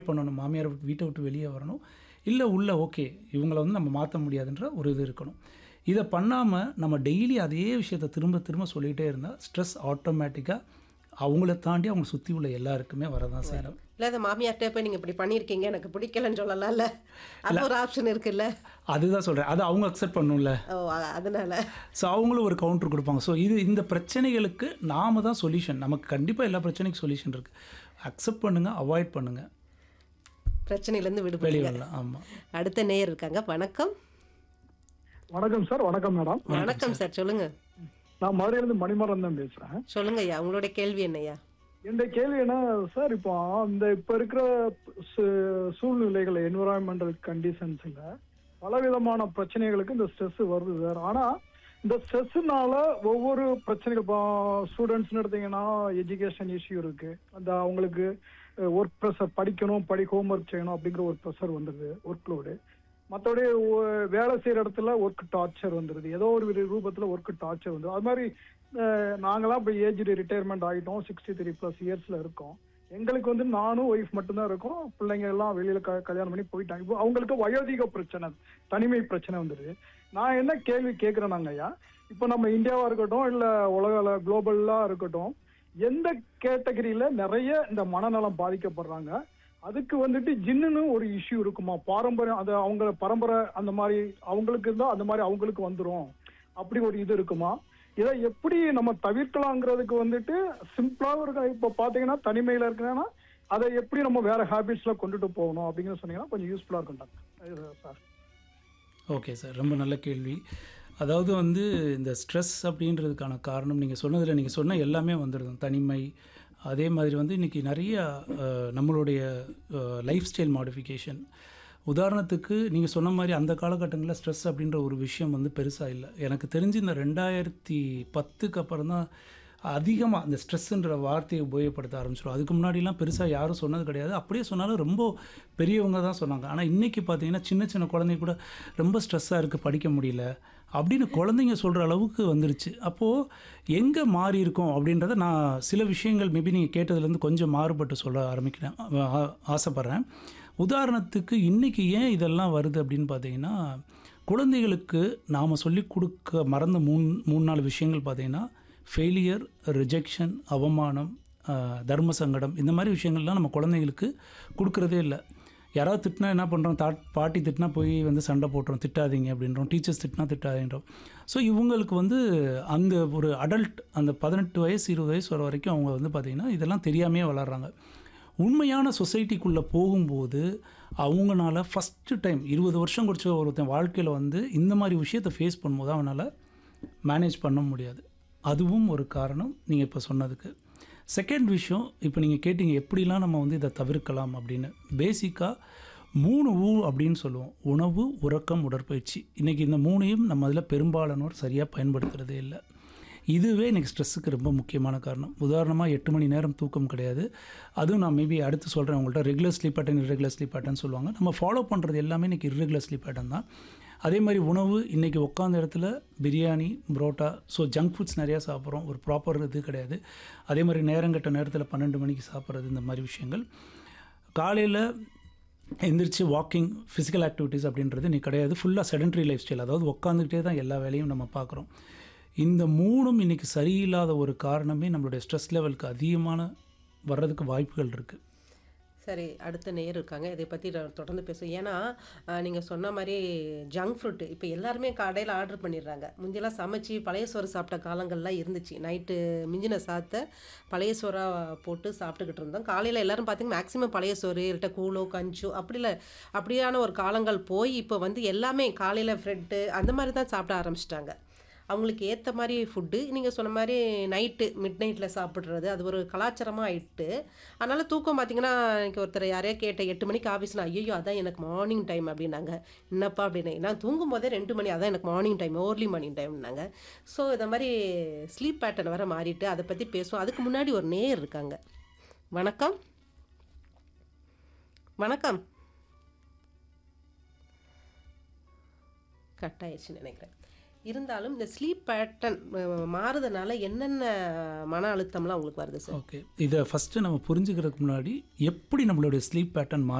பண்ணணும் மாமியார் விட்டு- வீட்டை விட்டு வெளியே வரணும் இல்லை உள்ள ஓகே இவங்கள வந்து நம்ம மாற்ற முடியாதுன்ற ஒரு இது இருக்கணும் இதை பண்ணாமல் நம்ம டெய்லி அதே விஷயத்தை திரும்ப திரும்ப சொல்லிகிட்டே இருந்தால் ஸ்ட்ரெஸ் ஆட்டோமேட்டிக்காக அவங்கள தாண்டி அவங்க சுற்றி உள்ள எல்லாருக்குமே வரதான் செய்யணும் இல்லை அந்த மாமியார்கிட்ட போய் நீங்கள் இப்படி பண்ணியிருக்கீங்க எனக்கு பிடிக்கலன்னு சொல்லலாம்ல அது ஒரு ஆப்ஷன் இருக்குல்ல அதுதான் சொல்கிறேன் அது அவங்க அக்செப்ட் பண்ணும்ல ஓ அ- அதனால ஸோ அவங்களும் ஒரு கவுண்டர் கொடுப்பாங்க ஸோ இது இந்த பிரச்சனைகளுக்கு நாம தான் சொல்யூஷன் நமக்கு கண்டிப்பாக எல்லா பிரச்சனைக்கும் சொல்யூஷன் இருக்குது அக்செப்ட் பண்ணுங்கள் அவாய்ட் பண்ணுங்கள் பிரச்சனையிலேருந்து வெளியே விடுபடுங்க வரலாம் ஆமாம் அடுத்த நேயர் இருக்காங்க வணக்கம் வணக்கம் சார் வணக்கம் மேடம் வணக்கம் சார் சொல்லுங்க நான் மதுரையிலிருந்து மணிமரன் தான் பேசுறேன் சொல்லுங்க ஐயா உங்களுடைய கேள்வி என்னய்யா என்னுடைய கேள்வி என்ன சார் இப்போ இந்த இப்ப இருக்கிற சூ- சூழ்நிலைகள் என்விரான்மெண்டல் கண்டிஷன்ஸ்ல பலவிதமான பிரச்சனைகளுக்கு இந்த ஸ்ட்ரெஸ் வருது சார் ஆனா இந்த ஸ்ட்ரெஸ்னால ஒவ்வொரு பிரச்சனைகள் இப்போ ஸ்டூடெண்ட்ஸ்னு எடுத்தீங்கன்னா எஜுகேஷன் இஷ்யூ இருக்கு அந்த அவங்களுக்கு ஒர்க் ப்ரெஷர் படிக்கணும் படி ஹோம்ஒர்க் செய்யணும் அப்படிங்கிற ஒரு ப்ரெஷர் வந்துடுது ஒர்க் லோடு மற்றபடி வேலை செய்யற இடத்துல ஒர்க் டார்ச்சர் வந்துடுது ஏதோ ஒரு வித ரூபத்துல ஒர்க் டார்ச்சர் வந்து அது மாதிரி அஹ், நாங்களாம் இப்போ ஏஜ் ரிட்டையர்மெண்ட் ஆகிட்டோம் சிக்ஸ்டி த்ரீ ப்ளஸ் இயர்ஸ்ல இருக்கோம் எங்களுக்கு வந்து நானும் ஒய்ஃப் மட்டும்தான் இருக்கோம் பிள்ளைங்க எல்லாம் வெளியில க- கல்யாணம் பண்ணி போயிட்டாங்க இப்போ அவங்களுக்கு வயோதிக பிரச்சனை தனிமை பிரச்சனை வந்துடுது நான் என்ன கேள்வி கேட்கிறேனாங்க ஐயா இப்போ நம்ம இந்தியாவா இருக்கட்டும் இல்ல உலக குளோபல்லா இருக்கட்டும் எந்த கேட்டகரியில நிறைய இந்த மனநலம் பாதிக்கப்படுறாங்க அதுக்கு வந்துட்டு ஜின்னுன்னு ஒரு இஷ்யூ இருக்குமா பாரம்பரியம் அது அவங்க பரம்பரை அந்த மாதிரி அவங்களுக்கு இருந்தா அந்த மாதிரி அவங்களுக்கு வந்துரும் அப்படி ஒரு இது இருக்குமா இதை எப்படி நம்ம தவிர்க்கலாங்கிறதுக்கு வந்துட்டு சிம்பிளா இருக்க இப்ப பாத்தீங்கன்னா தனிமையில இருக்கனா அதை எப்படி நம்ம வேற ஹேபிட்ஸ்ல கொண்டுட்டு போகணும் அப்படிங்கிற சொன்னீங்கன்னா கொஞ்சம் யூஸ்ஃபுல்லா இருக்கும் டாக்டர் சார் ஓகே சார் ரொம்ப நல்ல கேள்வி அதாவது வந்து இந்த ஸ்ட்ரெஸ் அப்படின்றதுக்கான காரணம் நீங்கள் சொன்னதில் நீங்கள் சொன்ன எல்லாமே வந்துடுது தனிமை அதே மாதிரி வந்து இன்றைக்கி நிறைய அஹ், நம்மளுடைய லைஃப் ஸ்டைல் மாடிஃபிகேஷன் உதாரணத்துக்கு நீங்கள் சொன்ன மாதிரி அந்த காலகட்டங்களில் ஸ்ட்ரெஸ் அப்படின்ற ஒரு விஷயம் வந்து பெருசாக இல்லை எனக்கு தெரிஞ்சு இந்த ரெண்டாயிரத்தி பத்துக்கு அப்புறம் தான் அதிகமாக இந்த ஸ்ட்ரெஸ்ஸுன்ற வார்த்தையை உபயோகப்படுத்த ஆரம்பிச்சிடும் அதுக்கு முன்னாடிலாம் பெருசாக யாரும் சொன்னது கிடையாது அப்படியே சொன்னாலும் ரொம்ப பெரியவங்க தான் சொன்னாங்க ஆனால் இன்றைக்கி பார்த்தீங்கன்னா சின்ன சின்ன குழந்தைங்க கூட ரொம்ப ஸ்ட்ரெஸ்ஸாக இருக்குது படிக்க முடியல அப்படின்னு குழந்தைங்க சொல்கிற அளவுக்கு வந்துருச்சு அப்போது எங்கே மாறி இருக்கோம் அப்படின்றத நான் சில விஷயங்கள் மேபி நீங்கள் கேட்டதுலேருந்து கொஞ்சம் மாறுபட்டு சொல்ல ஆரம்பிக்கிறேன் ஆ- ஆசைப்பட்றேன் உதாரணத்துக்கு இன்றைக்கி ஏன் இதெல்லாம் வருது அப்படின்னு பார்த்தீங்கன்னா குழந்தைகளுக்கு நாம் சொல்லி கொடுக்க மறந்த மூணு மூணு நாலு விஷயங்கள் பார்த்தீங்கன்னா ஃபெயிலியர் ரிஜெக்ஷன் அவமானம் ஆஹ், தர்ம சங்கடம் இந்த மாதிரி விஷயங்கள்லாம் நம்ம குழந்தைங்களுக்கு கொடுக்குறதே இல்லை யாராவது திட்டினா என்ன பண்ணுறோம் தா பாட்டி திட்டினா போய் வந்து சண்டை போட்டுறோம் திட்டாதீங்க அப்படின்றோம் டீச்சர்ஸ் திட்டினா திட்டாதீன்றோம் ஸோ இவங்களுக்கு வந்து அந்த ஒரு அடல்ட் அந்த பதினெட்டு வயசு இருபது வயசு வர வரைக்கும் அவங்க வந்து பார்த்திங்கன்னா இதெல்லாம் தெரியாமையே வளர்கிறாங்க உண்மையான சொசைட்டிக்குள்ளே போகும்போது அவங்கனால ஃபஸ்ட்டு டைம் இருபது வருஷம் குடிச்ச ஒருத்தன் வாழ்க்கையில் வந்து இந்த மாதிரி விஷயத்தை ஃபேஸ் பண்ணும்போது அவனால் மேனேஜ் பண்ண முடியாது அதுவும் ஒரு காரணம் நீங்கள் இப்போ சொன்னதுக்கு செகண்ட் விஷயம் இப்போ நீங்கள் கேட்டீங்க எப்படிலாம் நம்ம வந்து இதை தவிர்க்கலாம் அப்படின்னு பேசிக்காக மூணு ஊ அப்படின்னு சொல்லுவோம் உணவு உறக்கம் உடற்பயிற்சி இன்றைக்கி இந்த மூணையும் நம்ம அதில் பெரும்பாலானோர் சரியாக பயன்படுத்துகிறதே இல்லை இதுவே எனக்கு ஸ்ட்ரெஸ்ஸுக்கு ரொம்ப முக்கியமான காரணம் உதாரணமாக எட்டு மணி நேரம் தூக்கம் கிடையாது அதுவும் நான் மேபி அடுத்து சொல்கிறேன் உங்கள்கிட்ட regular sleep pattern irregular sleep pattern சொல்லுவாங்க நம்ம ஃபாலோ பண்ணுறது எல்லாமே இன்றைக்கி irregular ஸ்லீப் பேட்டர்ன் தான் அதே மாதிரி உணவு இன்றைக்கி உட்காந்த இடத்துல biryani parotta so junk foods நிறையா சாப்பிட்றோம் ஒரு ப்ராப்பர் இது கிடையாது அதே மாதிரி நேரங்கட்ட நேரத்தில் பன்னெண்டு மணிக்கு சாப்பிட்றது இந்த மாதிரி விஷயங்கள் காலையில் எந்திரிச்சு வாக்கிங் ஃபிசிக்கல் ஆக்டிவிட்டீஸ் அப்படின்றது நீ கிடையாது ஃபுல்லாக செடன்ட்ரி லைஃப் ஸ்டைல் அதாவது உட்காந்துக்கிட்டே தான் எல்லா வேலையும் நம்ம பார்க்குறோம் இந்த மூணும் இன்றைக்கி சரியில்லாத ஒரு காரணமே நம்மளுடைய ஸ்ட்ரெஸ் லெவலுக்கு அதிகமான வர்றதுக்கு வாய்ப்புகள் இருக்குது சரி அடுத்த நேயர் இருக்காங்க இதை பற்றி தொடர்ந்து பேசுவோம் ஏன்னா நீங்கள் சொன்ன மாதிரி ஜங்க் ஃப்ரூட் இப்போ எல்லாருமே கடையில் ஆர்டர் பண்ணிடுறாங்க முந்தியெல்லாம் சமைச்சு பழைய சோறு சாப்பிட்ட காலங்கள்லாம் இருந்துச்சு நைட்டு மிஞ்சின சாத்தை பழைய சோறாக போட்டு சாப்பிட்டுக்கிட்டு இருந்தோம் காலையில் எல்லாரும் பார்த்தீங்கன்னா மேக்ஸிமம் பழைய சோறு இல்லட்ட கூழோ கஞ்சோ அப்படி இல்லை அப்படியான ஒரு காலங்கள் போய் இப்போ வந்து எல்லாமே காலையில் ஃப்ரெட்டு அந்த மாதிரி தான் சாப்பிட ஆரம்பிச்சிட்டாங்க அவங்களுக்கு ஏற்ற மாதிரி ஃபுட்டு நீங்கள் சொன்ன மாதிரி நைட்டு மிட் நைட்டில் சாப்பிட்றது அது ஒரு கலாச்சாரமாக ஆயிட்டு அதனால் தூக்கம் பார்த்தீங்கன்னா எனக்கு ஒருத்தர் யாரையா கேட்ட எட்டு மணிக்கு ஆஃபீஸ்னா ஐயோ அதான் எனக்கு மார்னிங் டைம் அப்படின்னாங்க என்னப்பா அப்படின்னு நான் தூங்கும் போதே ரெண்டு மணி அதான் எனக்கு மார்னிங் டைம் ஏர்லி மார்னிங் டைம்னாங்க ஸோ இந்த மாதிரி ஸ்லீப் பேட்டர்ன் வர மாறிட்டு அதை பற்றி பேசுவோம் அதுக்கு முன்னாடி ஒரு நேயர் இருக்காங்க வணக்கம் வணக்கம் கட் ஆயிடுச்சுன்னு நினைக்கிறேன் இருந்தாலும் இந்த ஸ்லீப் பேட்டர்ன் மாறுறதுனால என்னென்ன மன அழுத்தம்லாம் உங்களுக்கு வருது சார் ஓகே இதை ஃபஸ்ட்டு நம்ம புரிஞ்சுக்கிறதுக்கு முன்னாடி எப்படி நம்மளுடைய ஸ்லீப் பேட்டர்ன்